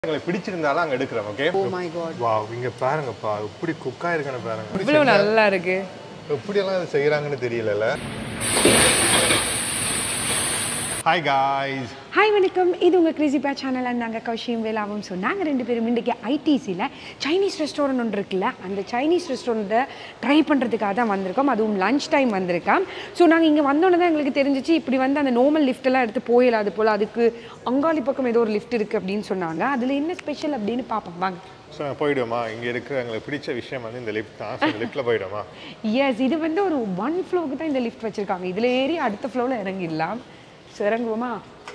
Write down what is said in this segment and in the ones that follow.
எங்களுக்கு பிடிச்சிருந்தாலும் அங்க எடுக்கிறோம் ஓகே ஓ மை காட் வா இங்க பாருங்கப்பா எப்படி குக் ஆயிருக்கானு பாருங்க இவ்வளவு நல்லா இருக்கு எப்படியெல்லாம் இது செய்யறாங்கன்னு தெரியலல்ல ஹாய் காய்ஸ் ஹாய் வணக்கம் இது உங்கள் கிரிசிபா சேனல் நாங்கள் கௌஷியம் வேலாவும் ஸோ நாங்கள் ரெண்டு பேரும் இன்றைக்கி ஐடிசியில் சைனீஸ் ரெஸ்டாரண்ட் ஒன்று இருக்குல்ல அந்த சைனீஸ் ரெஸ்டாரண்ட்டை ட்ரை பண்ணுறதுக்காக தான் வந்திருக்கோம் அதுவும் லஞ்ச் டைம் வந்திருக்கோம் ஸோ நாங்கள் இங்கே வந்தோன்னே தான் எங்களுக்கு தெரிஞ்சிச்சு இப்படி வந்து அந்த நார்மல் லிஃப்ட்டெல்லாம் எடுத்து போயிடலாது போல் அதுக்கு அங்காளி பக்கம் ஏதோ ஒரு லிஃப்ட் இருக்குது அப்படின்னு சொன்னாங்க அதில் என்ன ஸ்பெஷல் அப்படின்னு பார்ப்போம் வாங்க ஸோ போயிடுவோமா இங்க இருக்கிற எங்களுக்கு பிடிச்ச விஷயம் வந்து இந்த லிஃப்ட் தான் ஸோ லிஃப்ட்ல போயிடுமா எஸ் இது வந்து ஒரு ஒன் ஃப்ளோருக்கு தான் இந்த லிஃப்ட் வச்சுருக்காங்க இதில் ஏறி அடுத்த ஃப்ளோவில் இறங்கிடலாம் ஸோ இறங்குவோமா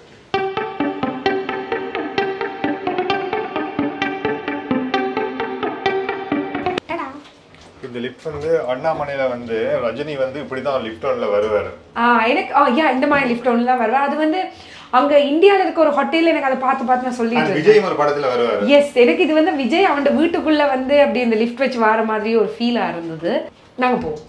டடா இந்த லிஃப்ட் வந்து அண்ணாமலையில வந்து ரஜினி வந்து இப்படிதான் லிஃப்ட் ஒன்ல வருவாரு ஆ எனக்கு ஆ யா இந்த மாதிரி லிஃப்ட் ஒன்று தான் வருவேன் அது வந்து அங்க இந்தியால இருக்க ஒரு ஹோட்டல்ல எனக்கு அதை பார்த்து பார்த்து நான் சொல்லிட்டு And இருக்கேன் விஜய் ஒரு படத்துல வருவாரு எஸ் எனக்கு இது வந்து விஜய் அவன் வீட்டுக்குள்ள வந்து அப்படி இந்த லிஃப்ட் வச்சு வர மாதிரி ஒரு ஃபீலா இருந்தது நாங்க போவோம்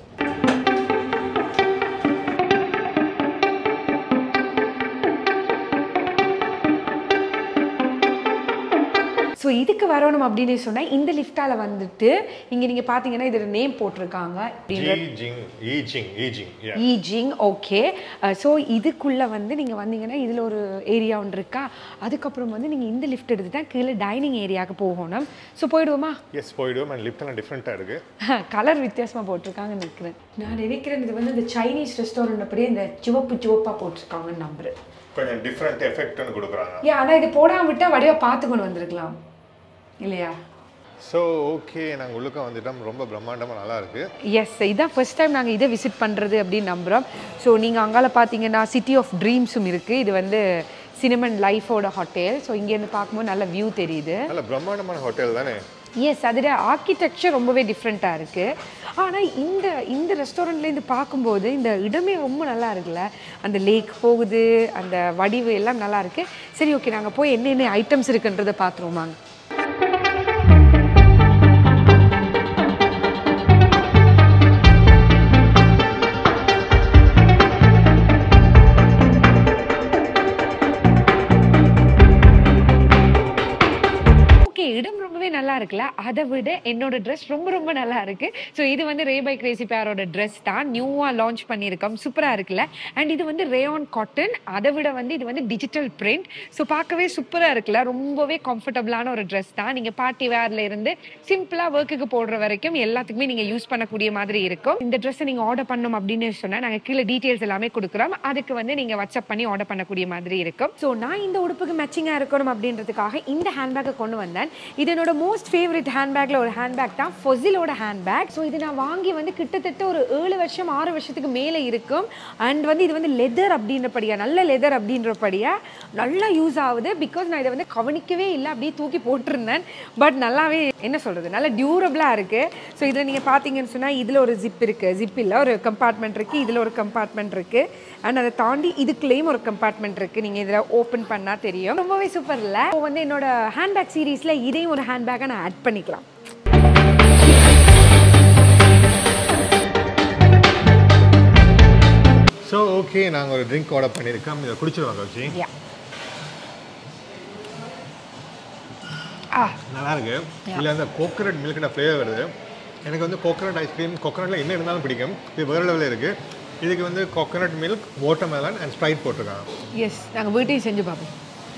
ஸோ இதுக்கு வரணும் அப்படின்னு சொன்னா இந்த லிஃப்டால வந்துட்டு இங்க நீங்க பாத்தீங்கன்னா இதோட நேம் போட்டிருக்காங்க அப்படின்ற ஜி ஜிங் ஈ ஜிங் ஈ ஜிங் yeah. ஈஜிங் ஓகே ஸோ இதுக்குள்ளே வந்து நீங்கள் வந்தீங்கன்னா இதில் ஒரு ஏரியா ஒன்று இருக்கா அதுக்கப்புறம் வந்து நீங்கள் இந்த லிஃப்ட் எடுத்து தான் கீழே டைனிங் ஏரியாவுக்கு போகணும் ஸோ போயிடுவோமா எஸ் போயிடுவோம் அண்ட் லிஃப்ட் எல்லாம் டிஃப்ரெண்ட்டாக இருக்கு கலர் வித்தியாசமாக போட்டிருக்காங்கன்னு நினைக்கிறேன் நான் நினைக்கிறேன் இது வந்து இந்த சைனீஸ் ரெஸ்டாரண்ட் அப்படியே இந்த சிவப்பு சிவப்பாக போட்டிருக்காங்கன்னு நம்புறேன் கொஞ்சம் டிஃப்ரெண்ட் எஃபெக்ட்னு கொடுக்குறாங்க ஏன் ஆனால் இது போடாம விட்டால் வடிவாக பார்த்து கொண்டு வந்திருக்கலாம் இல்லையா ஸோ ஓகே நாங்கள் உள்ளுக்க வந்துட்டோம் ரொம்ப பிரம்மாண்டமாக நல்லா இருக்கு எஸ் இதான் ஃபர்ஸ்ட் டைம் நாங்கள் இதை விசிட் பண்ணுறது அப்படின்னு நம்புகிறோம் ஸோ நீங்கள் அங்கால பார்த்தீங்கன்னா சிட்டி ஆஃப் ட்ரீம்ஸும் இருக்குது இது வந்து சினிமன் லைஃபோட ஹோட்டல் ஸோ இங்கேருந்து பார்க்கும்போது நல்ல வியூ தெரியுது நல்ல பிரம்மாண்டமான ஹோட்டல் தானே எஸ் அதில் ஆர்கிடெக்சர் ரொம்பவே டிஃப்ரெண்ட்டாக இருக்குது ஆனால் இந்த இந்த ரெஸ்டாரண்ட்லேருந்து பார்க்கும்போது இந்த இடமே ரொம்ப நல்லா இருக்குல்ல அந்த லேக் போகுது அந்த வடிவு எல்லாம் நல்லா இருக்கு சரி ஓகே நாங்கள் போய் என்னென்ன ஐட்டம்ஸ் இருக்குன்றதை பார்த்துருவோமாங்க ஓகே இடம் ரொம்பவே நல்லா இருக்குல்ல அதை விட என்னோட ட்ரெஸ் ரொம்ப ரொம்ப நல்லா இருக்கு ஸோ இது வந்து ரே பை கிரேசி பேரோட ட்ரெஸ் தான் நியூவாக லான்ச் பண்ணியிருக்கோம் சூப்பராக இருக்குல்ல அண்ட் இது வந்து ரேயான் காட்டன் அதை விட வந்து இது வந்து டிஜிட்டல் பிரிண்ட் ஸோ பார்க்கவே சூப்பராக இருக்குல்ல ரொம்பவே கம்ஃபர்டபுளான ஒரு ட்ரெஸ் தான் நீங்கள் பார்ட்டி வேர்ல இருந்து சிம்பிளாக ஒர்க்குக்கு போடுற வரைக்கும் எல்லாத்துக்குமே நீங்கள் யூஸ் பண்ணக்கூடிய மாதிரி இருக்கும் இந்த ட்ரெஸ்ஸை நீங்கள் ஆர்டர் பண்ணோம் அப்படின்னு சொன்னால் நாங்கள் கீழே டீட்டெயில்ஸ் எல்லாமே கொடுக்குறோம் அதுக்கு வந்து நீங்கள் வாட்ஸ்அப் பண்ணி ஆர்டர் பண்ணக்கூடிய மாதிரி இருக்கும் ஸோ நான் இந்த உடுப்புக்கு மேட்சிங்காக இருக்கணும் அப்படின்றதுக்காக இந்த ஹேண்ட்பேக்கை கொண்டு வந்தேன் இது என்னோட மோஸ்ட் ஃபேவரட் ஹேண்ட்பேக்ல ஒரு ஹேண்ட்பேக் தான் ஃபொசிலோட ஹேண்ட்பேக் ஸோ இது நான் வாங்கி வந்து கிட்டத்தட்ட ஒரு ஏழு வருஷம் ஆறு வருஷத்துக்கு மேலே இருக்கும் அண்ட் வந்து இது வந்து லெதர் அப்படின்றபடியா நல்ல லெதர் அப்படின்றபடியா நல்லா யூஸ் ஆகுது பிகாஸ் நான் இதை வந்து கவனிக்கவே இல்லை அப்படியே தூக்கி போட்டிருந்தேன் பட் நல்லாவே என்ன சொல்கிறது நல்ல டியூரபிளாக இருக்குது ஸோ இதில் நீங்கள் பார்த்தீங்கன்னு சொன்னால் இதில் ஒரு ஜிப் இருக்குது ஜிப் இல்லை ஒரு கம்பார்ட்மெண்ட் இருக்குது இதில் ஒரு கம்பார்ட்மெண்ட் இருக்குது அண்ட் அதை தாண்டி இதுக்குள்ளேயும் ஒரு கம்பார்ட்மெண்ட் இருக்குது நீங்கள் இதில் ஓப்பன் பண்ணால் தெரியும் ரொம்பவே சூப்பர் இல்லை இப்போ வந்து என்னோட ஹேண்ட்பேக் சீரீஸில் இதையும் ஒரு ஹேண்ட்பேக்கை நான் ஆட் பண்ணிக்கலாம் ஸோ ஓகே நாங்கள் ஒரு ட்ரிங்க் ஆர்டர் பண்ணியிருக்கோம் இதை குடிச்சிருவோம் கௌச்சி யா ஆ நல்லா இருக்கு இதில் அந்த கோகனட் மில்கோட ஃப்ளேவர் வருது எனக்கு வந்து கோகனட் ஐஸ்கிரீம் கோகனட்ல என்ன இருந்தாலும் பிடிக்கும் இது வேறு லெவலில் இருக்குது இதுக்கு வந்து coconut milk watermelon and Sprite போட்டிருக்காங்க எஸ் நாங்கள் வீட்டையும் செஞ்சு பார்ப்போம்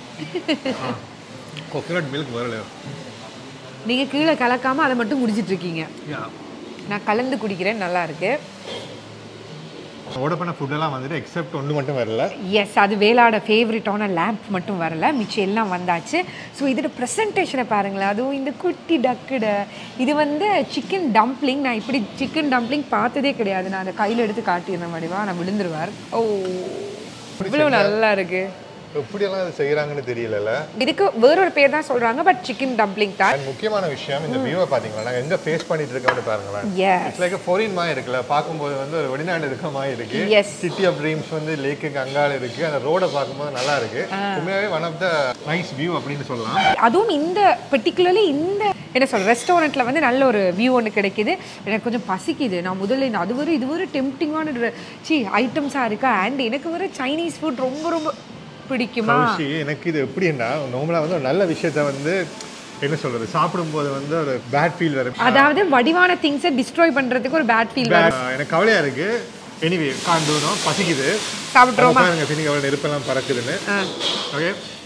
கோகனட் மில்க் வேறு லெவல் நீங்கள் கீழே கலக்காமல் அதை மட்டும் குடிச்சிட்டு இருக்கீங்க யா நான் கலந்து குடிக்கிறேன் நல்லா இருக்கு ஆர்டர் பண்ண ஃபுட்டெல்லாம் வந்துட்டு எக்ஸப்ட் ஒன்று மட்டும் வரல எஸ் அது வேலாட ஃபேவரட்டான லேம்ப் மட்டும் வரல மிச்சம் எல்லாம் வந்தாச்சு ஸோ இதோட ப்ரெசன்டேஷனை பாருங்களேன் அதுவும் இந்த குட்டி டக்குட இது வந்து சிக்கன் டம்ப்ளிங் நான் இப்படி சிக்கன் டம்ப்ளிங் பார்த்ததே கிடையாது நான் அதை கையில் எடுத்து காட்டியிருந்தேன் மடிவா நான் விழுந்துருவார் ஓ இவ்வளோ நல்லா இருக்கு எப்படியெல்லாம் இது செய்கிறாங்கன்னு தெரியலல்ல இதுக்கு வேறொரு பேர் தான் சொல்றாங்க பட் சிக்கன் டம்ப்ளிங் தான் அண்ட் முக்கியமான விஷயம் இந்த வியூவை பார்த்தீங்களா நாங்கள் எங்கே ஃபேஸ் பண்ணிட்டு இருக்கோம்னு பாருங்களேன் எஸ் இட்ஸ் லைக் ஃபாரின் மாதிரி இருக்குல்ல பார்க்கும்போது வந்து ஒரு வெளிநாடு இருக்க மாதிரி இருக்கு Yes. சிட்டி ஆஃப் ட்ரீம்ஸ் வந்து லேக்குக்கு அங்கால இருக்கு அந்த ரோட பார்க்கும்போது நல்லா இருக்கு உண்மையாவே one of the nice view அப்படின்னு சொல்லலாம் அதுவும் இந்த பர்டிகுலர்லி இந்த என்ன சொல்ற ரெஸ்டாரண்ட்ல வந்து நல்ல ஒரு வியூ ஒன்று கிடைக்குது எனக்கு கொஞ்சம் பசிக்குது நான் முதல்ல இந்த அது வரை இது வரை டெம்டிங்கான சி ஐட்டம்ஸாக இருக்கா அண்ட் எனக்கு வர சைனீஸ் ஃபுட் ரொம்ப ரொம்ப பிடிக்குமா கௌஷி எனக்கு இது எப்படின்னா நார்மலாக வந்து ஒரு நல்ல விஷயத்த வந்து என்ன சொல்றது சாப்பிடும்போது வந்து ஒரு பேட் ஃபீல் வரும் அதாவது வடிவான திங்ஸை டிஸ்ட்ராய் பண்றதுக்கு ஒரு பேட் ஃபீல் Bad- எனக்கு கவலையா இருக்கு எனிவே காண்டூரம் பசிக்குது சாப்பிட்றோமா அங்க பாருங்க பின்னிக்கு அவ்வளோ நெருப்பெல்லாம் பறக்குதுன்னு ஓகே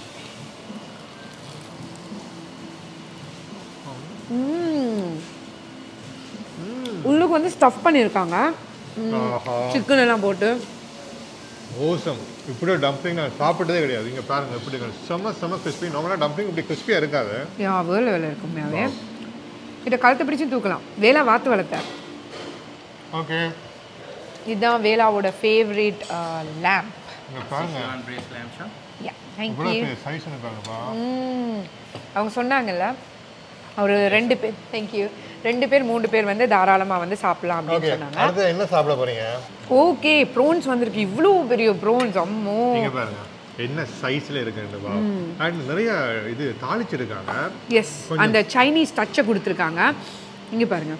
உள்ளுக்கு வந்து ஸ்டஃப் பண்ணியிருக்காங்க ஆஹா சிக்கன் எல்லாம் போட்டு ஓசம் இப்படி டம்ப்ளிங் நான் சாப்பிட்டதே கிடையாது இங்க பாருங்க எப்படி இருக்கு. செம்ம செம்ம கிறிஸ்பி நார்மலாக டம்ப்ளிங் இப்படி கிறிஸ்பியாக இருக்காது யா வேலை வேலை இருக்கும் உண்மையாவே இதை கழுத்தை பிடிச்சு தூக்கலாம் வேலா வாத்து வளர்த்த ஓகே இதுதான் வேலாவோட ஃபேவரட் லேம்ப் இங்க பாருங்க யா தேங்க் இவ்வளோ யூ பெரிய சைஸ் இருக்காங்கப்பா அவங்க சொன்னாங்கல்ல ஒரு ரெண்டு பேர் தேங்க்யூ ரெண்டு பேர் மூணு பேர் வந்து தாராளமாக வந்து சாப்பிடலாம் அப்படின்னு ஓகே சொன்னாங்க அடுத்து என்ன சாப்பிட போறீங்க ஓகே ப்ரோன்ஸ் வந்திருக்கு இவ்வளோ பெரிய ப்ரோன்ஸ் அம்மோ நீங்க பாருங்க என்ன சைஸ்ல இருக்குன்னுப்பா அண்ட் நிறைய இது தாளிச்சிருக்காங்க எஸ் அந்த சைனீஸ் டச்சை கொடுத்துருக்காங்க இங்கே பாருங்க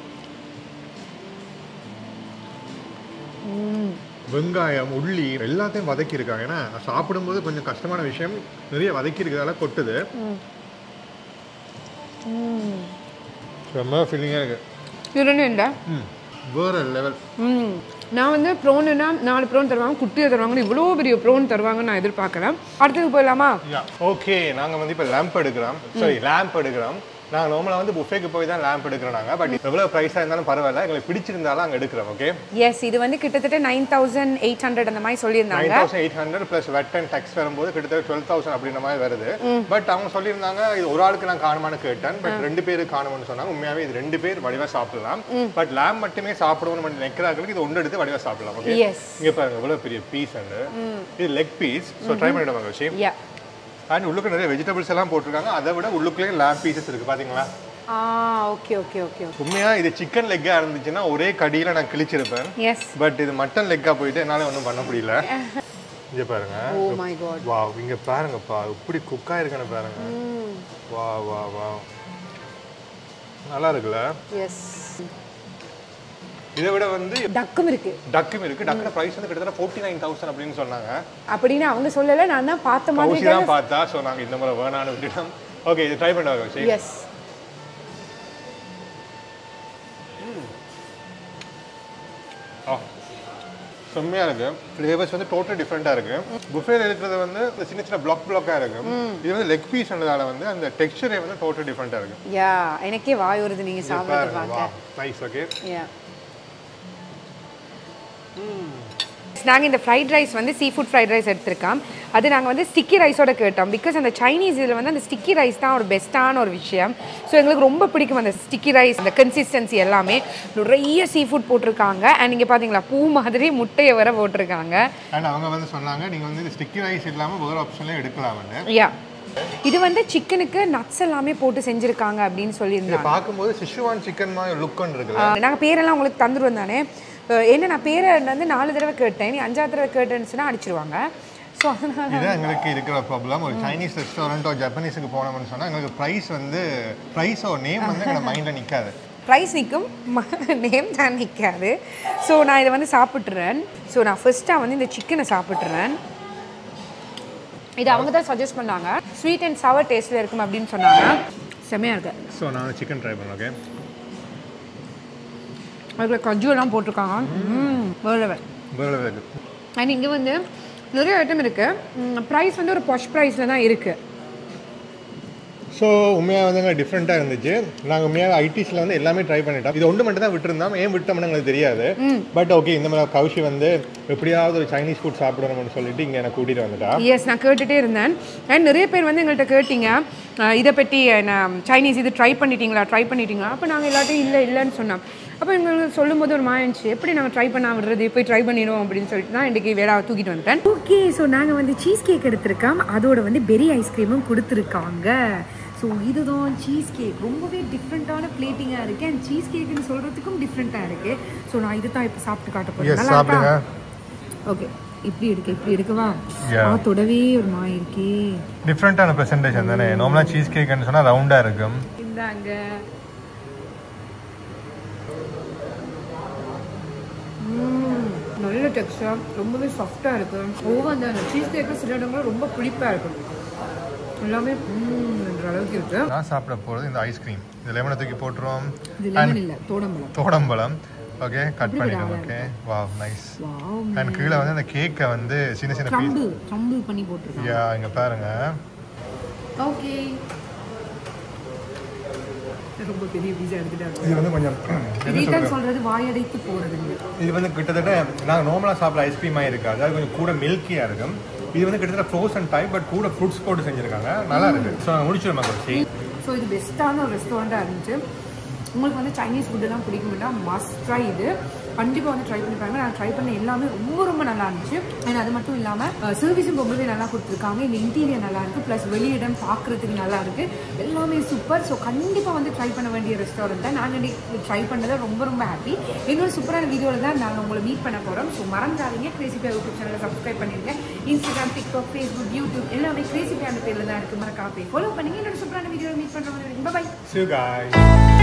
வெங்காயம் உள்ளி எல்லாத்தையும் வதக்கி இருக்காங்க ஏன்னா சாப்பிடும்போது கொஞ்சம் கஷ்டமான விஷயம் நிறைய வதக்கி இருக்கிறதால கொட்டுது ரொம்ப ஃபீலிங்காக இருக்கு இதுன்னு இல்லை ம் வேற லெவல் ம் நான் வந்து ப்ரோனுனா நாலு ப்ரோன் தருவாங்க குட்டியை தருவாங்க இவ்வளோ பெரிய ப்ரோன் தருவாங்கன்னு நான் எதிர்பார்க்குறேன் அடுத்தது போயிடலாமா ஓகே நாங்கள் வந்து இப்போ லேம்ப் எடுக்கிறோம் சாரி லேம்ப் எடுக்கிறோம் நாங்கள் நார்மலாக வந்து புஃபேக்கு போய் தான் லேம்ப் எடுக்கிறோம் நாங்கள் பட் எவ்வளோ ப்ரைஸாக இருந்தாலும் பரவாயில்ல எங்களுக்கு பிடிச்சிருந்தாலும் அங்கே எடுக்கிறோம் ஓகே எஸ் இது வந்து கிட்டத்தட்ட நைன் தௌசண்ட் எயிட் ஹண்ட்ரட் அந்த மாதிரி சொல்லியிருந்தாங்க nine thousand eight hundred plus VAT and tax வரும்போது கிட்டத்தட்ட டுவெல் தௌசண்ட் அப்படின்ற மாதிரி வருது பட் அவங்க சொல்லியிருந்தாங்க இது ஒரு ஆளுக்கு நான் காணுமான்னு கேட்டேன் பட் ரெண்டு பேருக்கு காணும்னு சொன்னாங்க உண்மையாவே இது ரெண்டு பேர் வடிவா சாப்பிடலாம் பட் லேம் மட்டுமே சாப்பிடுவோம்னு மட்டும் நிற்கிறாங்களுக்கு இது ஒன்று எடுத்து வடிவா சாப்பிடலாம் ஓகே எஸ் இங்க பாருங்க இவ்வளவு பெரிய பீஸ் அண்ட் இது லெக் பீஸ் ஸோ ட்ரை பண்ணிடுவாங்க வச்சு யா அண்ட் உள்ளுக்கு நிறைய வெஜிடபிள்ஸ் எல்லாம் போட்டிருக்காங்க அதை விட உள்ளுக்குள்ளேயும் லேம் பீசஸ் இருக்கு பாத்தீங்களா ஆ ஓகே ஓகே ஓகே உண்மையா இது சிக்கன் லெக்கா இருந்துச்சுன்னா ஒரே கடியில நான் கிழிச்சிருப்பேன் எஸ் பட் இது மட்டன் லெக்கா போயிட்டு என்னால ஒன்றும் பண்ண முடியல இங்க பாருங்க ஓ மை காட் வா இங்க பாருங்கப்பா எப்படி குக் ஆயிருக்குன்னு பாருங்க வா வா வா நல்லா இருக்குல்ல எஸ் இதை விட வந்து டக்கும் இருக்கு டக்கும் இருக்கு டக்குன ப்ரைஸ் வந்து கிட்டத்தட்ட ஃபோர்ட்டி நைன் தௌசண்ட் அப்படின்னு சொன்னாங்க அப்படின்னு அவங்க சொல்லல நான் தான் பார்த்த மாதிரி கௌசி தான் பார்த்தா ஸோ நாங்க இந்த முறை வேணான்னு விட்டுட்டோம் ஓகே இது ட்ரை பண்ணுவாங்க கௌசி எஸ் ஆ செம்மையா இருக்கு ஃப்ளேவர்ஸ் வந்து டோட்டல் டிஃப்ரெண்டா இருக்கு புஃபேல இருக்கிறது வந்து இந்த சின்ன சின்ன பிளாக் பிளாக்கா இருக்கு இது வந்து லெக் பீஸ்ன்றதால வந்து அந்த டெக்ஸ்சரே வந்து டோட்டல் டிஃப்ரெண்டா இருக்கு யா எனக்கே வாய் வருது நீங்க சாப்பிட்டு பாருங்க வா பார்க்க நைஸ் ஓகே யா நாங்கள் இந்த ஃப்ரைட் ரைஸ் வந்து சீ ஃபுட் ஃப்ரைட் ரைஸ் எடுத்திருக்கோம் அது நாங்கள் வந்து ஸ்டிக்கி ரைஸோட கேட்டோம் பிகாஸ் அந்த சைனீஸ் இதில் வந்து அந்த ஸ்டிக்கி ரைஸ் தான் ஒரு பெஸ்ட்டான ஒரு விஷயம் ஸோ எங்களுக்கு ரொம்ப பிடிக்கும் அந்த ஸ்டிக்கி ரைஸ் அந்த கன்சிஸ்டன்சி எல்லாமே நிறைய சீ ஃபுட் போட்டிருக்காங்க அண்ட் இங்கே பார்த்தீங்களா பூ மாதிரி முட்டையை வர போட்டிருக்காங்க அண்ட் அவங்க வந்து சொன்னாங்க நீங்க வந்து ஸ்டிக்கி ரைஸ் இல்லாம வேற ஆப்ஷன்லயும் எடுக்கலாம்னு யா இது வந்து சிக்கனுக்கு நட்ஸ் எல்லாமே போட்டு செஞ்சுருக்காங்க அப்படின்னு இதை சொல்லியிருந்தாங்க பார்க்கும்போது சிஷுவான் சிக்கன் மாதிரி லுக் இருக்குல்ல நாங்கள் பேரெல்லாம் உங்களுக்கு தந்துருவோம் தானே அஹ் என்ன நான் பேரை வந்து நாலு தடவை கேட்டேன் நீ அஞ்சாவது தடவை கேட்டேன்னு சொன்னா அடிச்சிருவாங்க ஸோ அதனால இது எங்களுக்கு இருக்கிற ப்ராப்ளம் ஒரு சைனீஸ் ரெஸ்டாரண்ட்டோ ஜப்பனீஸுக்கு போனோம்னு சொன்னா எங்களுக்கு ப்ரைஸ் வந்து ப்ரைஸோ நேம் வந்து எங்களை மைண்ட்ல நிக்காது ப்ரைஸ் நிற்கும் நேம் தான் நிற்காது ஸோ நான் இதை வந்து சாப்பிட்றேன் ஸோ நான் ஃபர்ஸ்ட்டாக வந்து இந்த சிக்கனை சாப்பிட்றேன் இது அவங்க தான் சஜஸ்ட் பண்ணாங்க ஸ்வீட் அண்ட் சவர் டேஸ்ட்டில் இருக்கும் அப்படின்னு சொன்னாங்க செம்மையாக இருக்கு ஸோ நான் சிக்கன் ட்ரை பண்ணேன் ஓகே அதில் கஜ்ஜு எல்லாம் போட்டிருக்காங்க ம் வேறு வேறு இருக்கு அண்ட் இங்கே வந்து நிறைய ஐட்டம் இருக்குது ப்ரைஸ் வந்து ஒரு பொஷ் ப்ரைஸில் தான் இருக்குது ஸோ உண்மையாக வந்து எங்களுக்கு டிஃப்ரெண்ட்டாக இருந்துச்சு நாங்கள் உண்மையாக ஐடிஸில் வந்து எல்லாமே ட்ரை பண்ணிட்டோம் இது ஒன்று மட்டும் தான் விட்டுருந்தோம் ஏன் விட்டோம்னு எங்களுக்கு தெரியாது பட் ஓகே இந்த மாதிரி கௌஷி வந்து எப்படியாவது ஒரு சைனீஸ் ஃபுட் சாப்பிடணும்னு சொல்லிட்டு இங்கே எனக்கு கூட்டிகிட்டு வந்துட்டா எஸ் நான் கேட்டுகிட்டே இருந்தேன் அண்ட் நிறைய பேர் வந்து எங்கள்கிட்ட கேட்டீங்க அஹ் இதை பற்றி நான் சைனீஸ் இது ட்ரை பண்ணிட்டீங்களா ட்ரை பண்ணிட்டீங்களா அப்போ நாங்கள் எல்லாத்தையும் இல்லை இல்லைன்னு சொன்னோம் அப்போ எங்களுக்கு சொல்லும்போது ஒரு மாயன்ச்சு எப்படி நாங்கள் ட்ரை பண்ண விடுறது போய் ட்ரை பண்ணிடுவோம் அப்படின்னு சொல்லிட்டு தான் இன்றைக்கி வேலை தூக்கிட்டு வந்துட்டேன் ஓகே ஸோ நாங்கள் வந்து சீஸ் கேக் எடுத்திருக்கோம் அதோட வந்து பெரி ஐஸ்கிரீமும் கொடுத்துருக்காங்க ஸோ இதுதான் சீஸ் கேக் ரொம்பவே டிஃப்ரெண்ட்டான பிளேட்டிங்காக இருக்குது அண்ட் சீஸ் கேக்குன்னு சொல்கிறதுக்கும் டிஃப்ரெண்ட்டாக இருக்குது ஸோ நான் இது தான் இப்போ சாப்பிட்டு காட்ட போகிறேன் நல்லா இருக்கா ஓகே இப்படி எடுக்க இப்படி எடுக்கவா Yeah. ஆ தொடவே ஒரு மாய் இருக்கே டிஃப்ரெண்ட்டான ப்ரெசன்டேஷன் தானே நார்மலாக சீஸ் கேக்குன்னு சொன்னால் ரவுண்டாக இருக்கும் இந்தாங்க ம். நல்ல டெக்ஸ்டர் ரொம்பவே சாஃப்டாக இருக்கு ஒவ்வொரு அந்த சீஸ் கேக்கு சில இடங்களும் ரொம்ப புளிப்பாக இருக்கு எல்லாமே என்ற அளவுக்கு இருக்கு நான் சாப்பிட போகிறது இந்த ஐஸ்கிரீம் இந்த லெமனை தூக்கி போட்டுருவோம் இது லெமன் இல்லை தோடம்பழம் தோடம்பழம் ஓகே கட் பண்ணிடுவோம் ஓகே வா நைஸ் வாவ் அண்ட் கீழே வந்து அந்த கேக்கை வந்து சின்ன சின்ன பீஸ் க்ரம்பிள் க்ரம்பிள் பண்ணி போட்டிருக்காங்க யா இங்க பாருங்க ஓகே ரொம்ப பெரிய பீஸா எடுத்துட்டாங்க இது வந்து கொஞ்சம் ரீட்டன் சொல்றது வாயடைத்து போறது இது வந்து கிட்டத்தட்ட நாங்கள் நார்மலாக சாப்பிட்ற ஐஸ்கிரீமாக இருக்காது அது கொஞ்சம் கூட மில்கியாக இருக்கும் இது வந்து கிட்டத்தட்ட ஃப்ரோசன் டைப் பட் கூட ஃப்ரூட்ஸ் போட்டு செஞ்சுருக்காங்க நல்லா இருக்கு ஸோ நாங்கள் முடிச்சிருமா கொஞ்சம் ஸோ இது பெஸ்ட்டான ஒரு ரெஸ்டாரண்ட்டாக இருந்துச்சு உங்களுக்கு வந்து சைனீஸ் ஃபுட்டுலாம் பிடிக்கும்னா மஸ்ட் ட்ரை இது கண்டிப்பாக வந்து ட்ரை பண்ணி பாருங்க நான் ட்ரை பண்ண எல்லாமே ரொம்ப ரொம்ப நல்லா இருந்துச்சு அண்ட் அது மட்டும் இல்லாமல் சர்வீஸும் ரொம்பவே நல்லா கொடுத்துருக்காங்க இந்த இன்டீரியர் நல்லா இருக்கு ப்ளஸ் வெளியிடம் பார்க்குறதுக்கு நல்லா இருக்கு எல்லாமே சூப்பர் ஸோ கண்டிப்பாக வந்து ட்ரை பண்ண வேண்டிய ரெஸ்டாரண்ட் தான் நாங்கள் ட்ரை பண்ணதை ரொம்ப ரொம்ப ஹாப்பி இன்னொரு சூப்பரான வீடியோவில் தான் நாங்கள் உங்களை மீட் பண்ண போகிறோம் ஸோ மறந்துடாதீங்க கிரேசி பே யூடியூப் சேனலை சப்ஸ்கிரைப் பண்ணிருங்க இன்ஸ்டாகிராம் டிக்டாக் ஃபேஸ்புக் யூடியூப் எல்லாமே கிரேசி பே அந்த பேரில் தான் இருக்குது மறக்காம போய் ஃபாலோ பண்ணுங்க இன்னொரு சூப்பரான வீடியோவில் மீட் பண்ணுறோம் பாய் See you guys.